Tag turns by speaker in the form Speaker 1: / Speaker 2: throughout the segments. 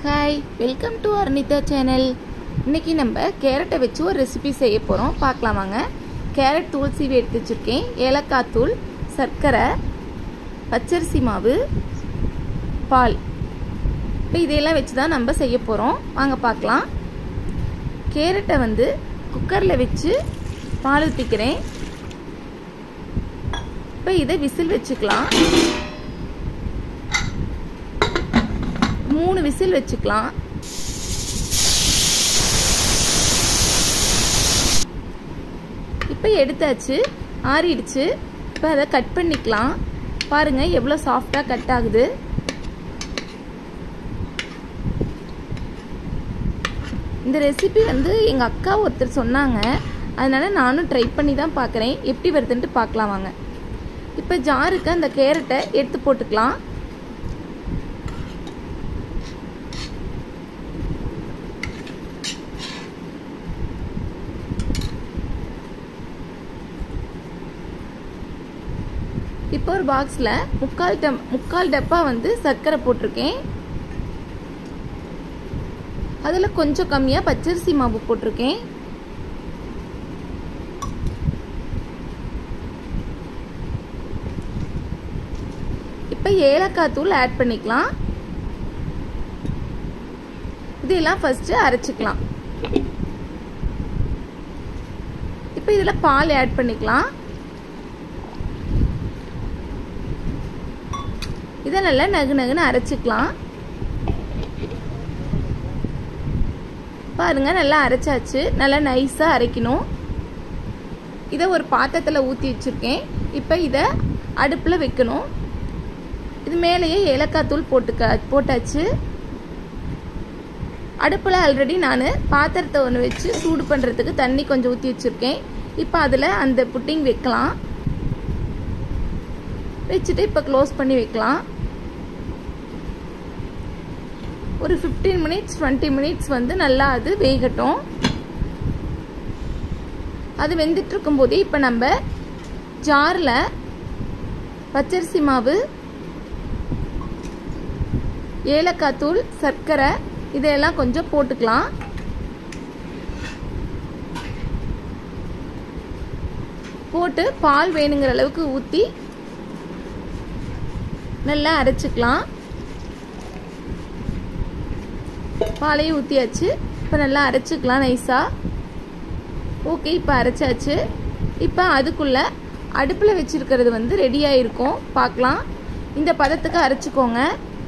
Speaker 1: hi welcome to Arnitha channel இன்னைக்கு நம்ம கேரட்டை வச்சு ஒரு ரெசிபி செய்ய போகிறோம் பார்க்கலாம் வாங்க கேரட் தூள் சீவி எடுத்து வச்சுருக்கேன் ஏலக்காய் தூள் சர்க்கரை பச்சரிசி மாவு பால் இப்போ இதையெல்லாம் வச்சு தான் நம்ம செய்ய போகிறோம் வாங்க பார்க்கலாம் கேரட்டை வந்து குக்கரில் வச்சு பால் ஊற்றிக்கிறேன் இப்போ இதை விசில் வச்சுக்கலாம் மூணு விசில் வச்சுக்கலாம் இப்போ எடுத்தாச்சு ஆறிடுச்சு இப்போ அதை கட் பண்ணிக்கலாம் பாருங்க எவ்வளோ சாஃப்டாக கட் ஆகுது இந்த ரெசிபி வந்து எங்கள் அக்கா ஒருத்தர் சொன்னாங்க அதனால நானும் ட்ரை பண்ணி தான் பார்க்குறேன் எப்படி வருதுன்ட்டு பார்க்கலாம் வாங்க இப்போ ஜாருக்கு அந்த கேரட்டை எடுத்து போட்டுக்கலாம் இப்போ ஒரு பாக்ஸில் முக்கால் டம் முக்கால் டப்பா வந்து சர்க்கரை போட்டிருக்கேன் அதில் கொஞ்சம் கம்மியாக பச்சரிசி மாவு போட்டிருக்கேன் இப்போ ஏலக்காய் தூள் ஆட் பண்ணிக்கலாம் இதெல்லாம் ஃபஸ்ட்டு அரைச்சிக்கலாம் இப்போ இதில் பால் ஆட் பண்ணிக்கலாம் இதை நல்லா நகு நகுன்னு அரைச்சிக்கலாம் பாருங்க நல்லா அரைச்சாச்சு நல்லா நைஸாக அரைக்கணும் இதை ஒரு பாத்திரத்தில் ஊற்றி வச்சுருக்கேன் இப்போ இதை அடுப்பில் வைக்கணும் இது மேலேயே ஏலக்காய் தூள் போட்டுக்க போட்டாச்சு அடுப்பில் ஆல்ரெடி நான் பாத்திரத்தை ஒன்று வச்சு சூடு பண்ணுறதுக்கு தண்ணி கொஞ்சம் ஊற்றி வச்சுருக்கேன் இப்போ அதில் அந்த புட்டிங் வைக்கலாம் வச்சுட்டு இப்போ க்ளோஸ் பண்ணி வைக்கலாம் ஒரு ஃபிஃப்டீன் மினிட்ஸ் டுவெண்ட்டி மினிட்ஸ் வந்து நல்லா அது வேகட்டும் அது வெந்துட்டு இருக்கும்போது இப்போ நம்ம ஜாரில் பச்சரிசி மாவு ஏலக்காய் தூள் சர்க்கரை இதையெல்லாம் கொஞ்சம் போட்டுக்கலாம் போட்டு பால் வேணுங்கிற அளவுக்கு ஊற்றி நல்லா அரைச்சிக்கலாம் பாலையும் ஊற்றியாச்சு இப்போ நல்லா அரைச்சிக்கலாம் நைஸாக ஓகே இப்போ அரைச்சாச்சு இப்போ அதுக்குள்ளே அடுப்பில் வச்சுருக்கிறது வந்து ரெடியாக இருக்கும் பார்க்கலாம் இந்த பதத்துக்கு அரைச்சிக்கோங்க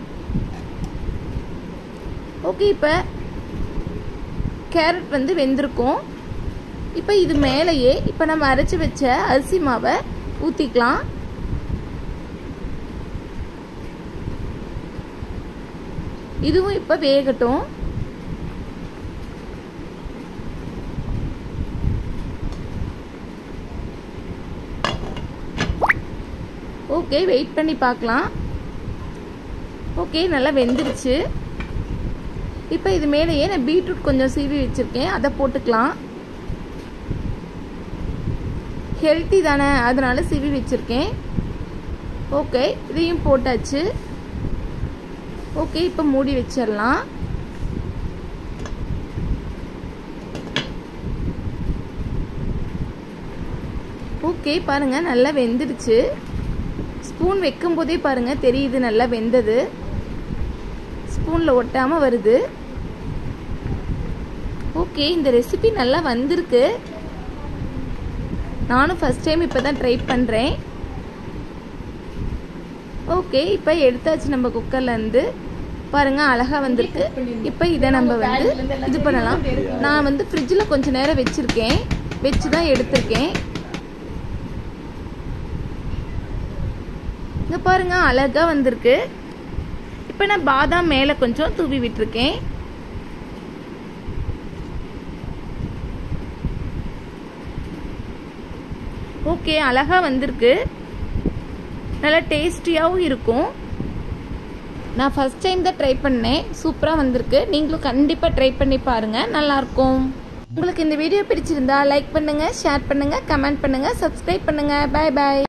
Speaker 1: ஓகே இப்போ கேரட் வந்து வெந்திருக்கும் இப்போ இது மேலேயே இப்போ நம்ம அரைச்சி வச்ச அரிசி மாவை ஊற்றிக்கலாம் இதுவும் இப்போ வேகட்டும் ஓகே வெயிட் பண்ணி பார்க்கலாம் ஓகே நல்லா வெந்துருச்சு இப்போ இது மேலேயே நான் பீட்ரூட் கொஞ்சம் சீவி வச்சுருக்கேன் அதை போட்டுக்கலாம் ஹெல்த்தி தானே அதனால சீவி வச்சுருக்கேன் ஓகே இதையும் போட்டாச்சு ஓகே இப்போ மூடி வச்சிடலாம் ஓகே பாருங்க நல்லா வெந்துடுச்சு ஸ்பூன் வைக்கும் போதே பாருங்க தெரியுது நல்லா வெந்தது ஸ்பூனில் ஒட்டாமல் வருது ஓகே இந்த ரெசிபி நல்லா வந்திருக்கு நானும் ஃபஸ்ட் டைம் இப்போ தான் ட்ரை பண்ணுறேன் ஓகே இப்போ எடுத்தாச்சு நம்ம குக்கர்லேருந்து பாருங்க அழகாக வந்திருக்கு இப்போ இதை நம்ம வந்து இது பண்ணலாம் நான் வந்து ஃப்ரிட்ஜில் கொஞ்சம் நேரம் வச்சுருக்கேன் வச்சு தான் எடுத்திருக்கேன் இங்கே பாருங்க அழகாக வந்திருக்கு இப்போ நான் பாதாம் மேலே கொஞ்சம் தூவி விட்டுருக்கேன் ஓகே அழகாக வந்திருக்கு நல்லா டேஸ்டியாகவும் இருக்கும் நான் ஃபஸ்ட் டைம் தான் ட்ரை பண்ணேன் சூப்பராக வந்திருக்கு நீங்களும் கண்டிப்பாக ட்ரை பண்ணி பாருங்கள் நல்லாயிருக்கும் உங்களுக்கு இந்த வீடியோ பிடிச்சிருந்தா லைக் பண்ணுங்கள் ஷேர் பண்ணுங்கள் கமெண்ட் பண்ணுங்கள் சப்ஸ்கிரைப் பண்ணுங்கள் பாய் பாய்